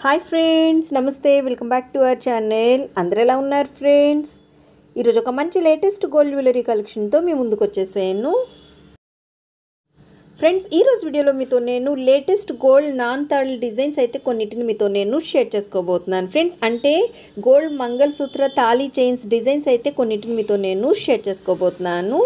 hi friends నమస్తే welcome back to our channel అందరు ఎలా ఉన్నారు ఫ్రెండ్స్ ఈరోజు ఒక మంచి లేటెస్ట్ గోల్డ్ జ్యువెలరీ కలెక్షన్తో మీ ముందుకు వచ్చేసాను ఫ్రెండ్స్ ఈరోజు వీడియోలో మీతో నేను లేటెస్ట్ గోల్డ్ నాన్ తాళ్ డిజైన్స్ అయితే కొన్నిటిని మీతో నేను షేర్ చేసుకోబోతున్నాను ఫ్రెండ్స్ అంటే గోల్డ్ మంగళసూత్ర తాళీ చైన్స్ డిజైన్స్ అయితే కొన్నిటిని మీతో నేను షేర్ చేసుకోబోతున్నాను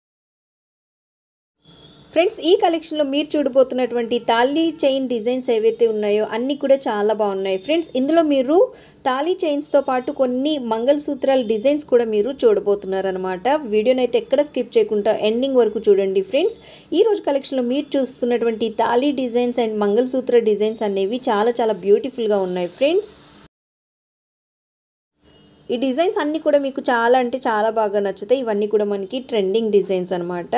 ఫ్రెండ్స్ ఈ కలెక్షన్లో మీరు చూడబోతున్నటువంటి తాళీ చైన్ డిజైన్స్ ఏవైతే ఉన్నాయో అన్నీ కూడా చాలా బాగున్నాయి ఫ్రెండ్స్ ఇందులో మీరు తాళీ చైన్స్తో పాటు కొన్ని మంగళసూత్రాల డిజైన్స్ కూడా మీరు చూడబోతున్నారనమాట వీడియోని అయితే ఎక్కడ స్కిప్ చేయకుండా ఎండింగ్ వరకు చూడండి ఫ్రెండ్స్ ఈ రోజు కలెక్షన్లో మీరు చూస్తున్నటువంటి తాళీ డిజైన్స్ అండ్ మంగళసూత్ర డిజైన్స్ అనేవి చాలా చాలా బ్యూటిఫుల్గా ఉన్నాయి ఫ్రెండ్స్ ఈ డిజైన్స్ అన్నీ కూడా మీకు చాలా అంటే చాలా బాగా నచ్చుతాయి ఇవన్నీ కూడా మనకి ట్రెండింగ్ డిజైన్స్ అనమాట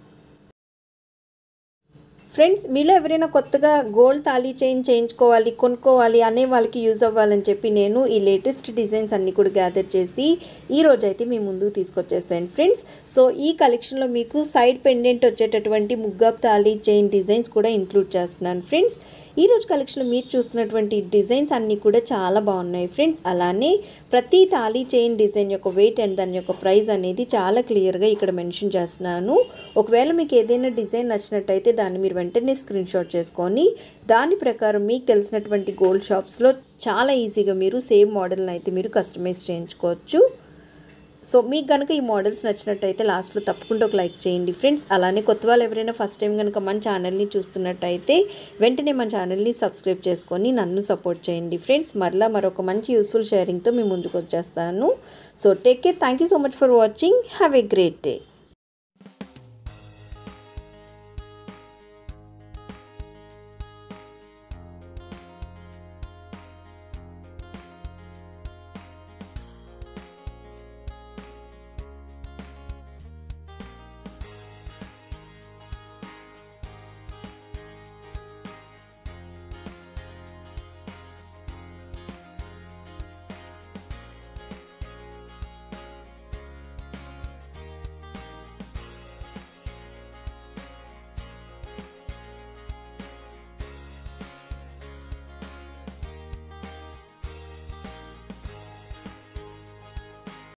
ఫ్రెండ్స్ మీలో ఎవరైనా కొత్తగా గోల్డ్ తాళీ చైన్ చేయించుకోవాలి కొనుక్కోవాలి అనే వాళ్ళకి యూజ్ అవ్వాలని చెప్పి నేను ఈ లేటెస్ట్ డిజైన్స్ అన్నీ కూడా గ్యాదర్ చేసి ఈ రోజు అయితే మీ ముందుకు తీసుకొచ్చేసాను ఫ్రెండ్స్ సో ఈ కలెక్షన్లో మీకు సైడ్ పెండెంట్ వచ్చేటటువంటి ముగ్గాబ్ తాళీ చైన్ డిజైన్స్ కూడా ఇంక్లూడ్ చేస్తున్నాను ఫ్రెండ్స్ ఈ రోజు కలెక్షన్లో మీరు చూస్తున్నటువంటి డిజైన్స్ అన్నీ కూడా చాలా బాగున్నాయి ఫ్రెండ్స్ అలానే ప్రతి తాళీ చైన్ డిజైన్ యొక్క వెయిట్ అండ్ దాని యొక్క ప్రైస్ అనేది చాలా క్లియర్గా ఇక్కడ మెన్షన్ చేస్తున్నాను ఒకవేళ మీకు ఏదైనా డిజైన్ నచ్చినట్టయితే దాన్ని మీరు వెంటనే స్క్రీన్ షాట్ చేసుకొని దాని ప్రకారం మీకు తెలిసినటువంటి గోల్డ్ షాప్స్లో చాలా ఈజీగా మీరు సేమ్ మోడల్ని అయితే మీరు కస్టమైజ్ చేయించుకోవచ్చు సో మీకు కనుక ఈ మోడల్స్ నచ్చినట్టయితే లాస్ట్లో తప్పకుండా ఒక లైక్ చేయండి ఫ్రెండ్స్ అలానే కొత్త వాళ్ళు ఎవరైనా ఫస్ట్ టైం కనుక మన ఛానల్ని చూస్తున్నట్టయితే వెంటనే మన ఛానల్ని సబ్స్క్రైబ్ చేసుకొని నన్ను సపోర్ట్ చేయండి ఫ్రెండ్స్ మరలా మరొక మంచి యూస్ఫుల్ షేరింగ్తో మీ ముందుకు వచ్చేస్తాను so take care thank you so much for watching have a great day